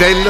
മനസ്സിലായില്ലോ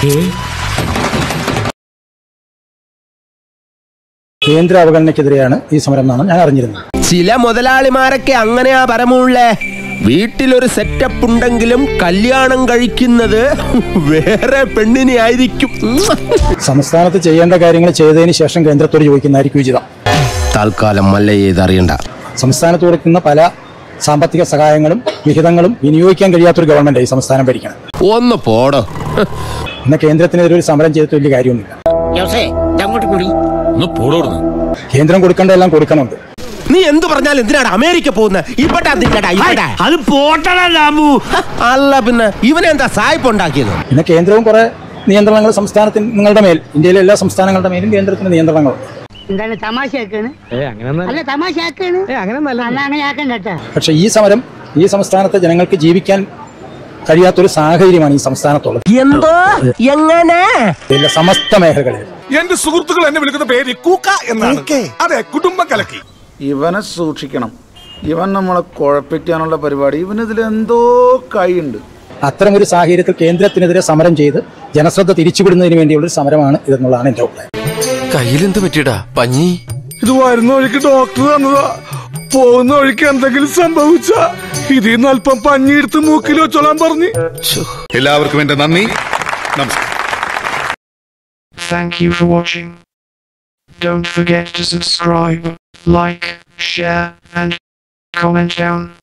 കേന്ദ്ര അവഗണനയ്ക്കെതിരെയാണ് ഈ സമരം എന്നാണ് ഞാൻ അറിഞ്ഞിരുന്നത് ചില മുതലാളിമാരൊക്കെ അങ്ങനെയാ പരമുള്ളേ വീട്ടിലൊരു സെറ്റപ്പ് ഉണ്ടെങ്കിലും കല്യാണം കഴിക്കുന്നത് വേറെ പെണ്ണിനെ ആയിരിക്കും സംസ്ഥാനത്ത് ചെയ്യേണ്ട കാര്യങ്ങൾ ചെയ്തതിന് ശേഷം കേന്ദ്രത്തോട് ചോദിക്കുന്നതായിരിക്കും ഉചിതം തൽക്കാലം മല്ല ചെയ്തറിയണ്ട സംസ്ഥാനത്ത് കൊടുക്കുന്ന പല സാമ്പത്തിക സഹായങ്ങളും വിഹിതങ്ങളും വിനിയോഗിക്കാൻ കഴിയാത്തൊരു ഗവൺമെന്റ് ഈ സംസ്ഥാനം ഭരിക്കണം ഒന്ന് പോടോ ഇന്ന് കേന്ദ്രത്തിനെതിരെ ഒരു സമരം ചെയ്തിട്ട് വലിയ കാര്യമൊന്നുമില്ല ഒന്ന് പോടോടുന്നു കേന്ദ്രം കൊടുക്കേണ്ട എല്ലാം കൊടുക്കണമുണ്ട് നീ എന്ത് പറഞ്ഞാലും എന്തിനാണ് അമേരിക്ക പോകുന്നത് ഇവിടെ അതിന്റെ ഇവിടെ അത് പോട്ടടാ രാമു അല്ല പിന്നെ ഇവനെ എന്താ സായിപ്പ് ഉണ്ടാക്കിയത് പിന്നെ കേന്ദ്രവും കുറെ നിയന്ത്രണങ്ങൾ സംസ്ഥാനത്തിന് നിങ്ങളുടെ മേൽ ഇന്ത്യയിലെ എല്ലാ സംസ്ഥാനങ്ങളുടെ മേലും കേന്ദ്രത്തിന് നിയന്ത്രണങ്ങളുണ്ട് എന്താണ് തമാശയാക്കാണ് അല്ല തമാശയാക്കാണ് അല്ല അങ്ങനെ ആക്കണ്ട കേട്ടാ പക്ഷെ ഈ സമരം ഈ സംസ്ഥാനത്തെ ജനങ്ങൾക്ക് ജീവിക്കാൻ കഴിയാത്തൊരു സാഹചര്യമാണ് ഈ സംസ്ഥാനത്തുള്ളത് എന്തോ എങ്ങനെ ഇതിലെ സമസ്ത മേഖലകളിൽ എന്റെ സുഹൃത്തുക്കൾ എന്നെ വിളിക്കുന്ന പേര് കൂക്ക എന്നാണ് അതെ കുടുംബ കലക്കി ഇവനെ സൂക്ഷിക്കണം ഇവൻ നമ്മളെ കുഴപ്പിക്കാനുള്ള പരിപാടി ഇവനിതിൽ എന്തോ കൈയുണ്ട് അത്തരമൊരു സാഹചര്യത്തിൽ കേന്ദ്രത്തിനെതിരെ സമരം ചെയ്ത് ജനശ്രദ്ധ തിരിച്ചുവിടുന്നതിന് വേണ്ടിയുള്ള ഒരു സമരമാണ് ഇതെന്നുള്ളതാണ് എൻ്റെ അഭിപ്രായം കയ്യിലെന്ത് പറ്റിയടാ പഞ്ഞി ഇത് വരുന്ന വഴിക്ക് ഡോക്ടർ തന്നതാ പോകുന്ന വഴിക്ക് എന്തെങ്കിലും സംഭവിച്ച ഇതിൽ നിന്ന് അല്പം പഞ്ഞിയെടുത്ത് മൂക്കിൽ വെച്ചോളാൻ പറഞ്ഞു എല്ലാവർക്കും എന്റെ നന്ദി നമസ്കാരം Thank you for watching. Don't forget to subscribe, like, share, and comment down.